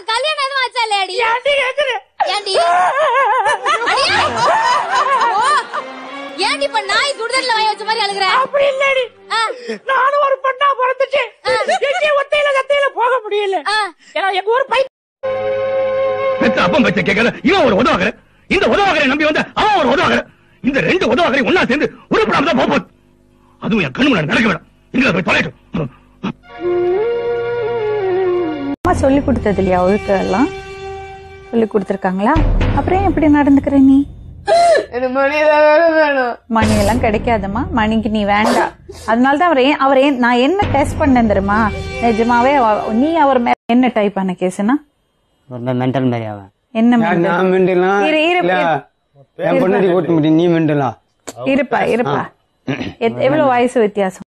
உனக்கு கல்யாணம் எதுவும் ஆச்சா இல்லையாடி ஏன்டி கேக்குற ஏன்டி அடியே! ஓ! ஏன்டி இப்ப நாய் சுடுதண்ணில வாய வச்ச மாதிரி அழுகுற அப்படி இல்லடி ஆ, நானும் ஒரு பொண்ணா பிறந்துச்சு எங்கேயும் ஒத்தையில கத்தையில போக முடியல ஆ. ஏன்னா எங்க ஊர் பை பெத்த அப்பம் பச்சை கேட்கல இவன் ஒரு உதவாகற இந்த உதவாகரை நம்பி வந்த அவன் ஒரு உதவாகற இந்த ரெண்டு உதவாகரை ஒன்னா சேர்ந்து உருப்படாம தான் போகுது அதுவும் என் கண்ணு முன்னாடி நடக்க வேண்டாம் இங்க போய் தொலைட்டும் அம்மா சொல்லி கொடுத்தது இல்லையா ஒழுக்கம் எல்லாம் சொல்லி கொடுத்துருக்காங்களா அப்புறம் ஏன் இப்படி நடந்துக்கிற நீ எனக்கு மணி தான் வேணும் வேணும் மணி எல்லாம் கிடைக்காதம்மா மணிக்கு நீ வேண்டாம் அதனால தான் அவர் ஏன் அவர் ஏன் நான் என்ன டெஸ்ட் பண்ணேன் தெரியுமா நிஜமாவே அவ- நீ அவர் மேல என்ன டைப் பண்ண கேஸ்னா ரொம்ப மென்டல் மாதிரி அவன் என்ன யார் mental? நான் மெண்டலா இரு, இரு, இல்ல என் பொண்ணாடி ஓட்ட முடியும் நீ மெண்டலா இருப்பா இருப்பா எத்- எவ்வளவு வயசு வித்தியாசம்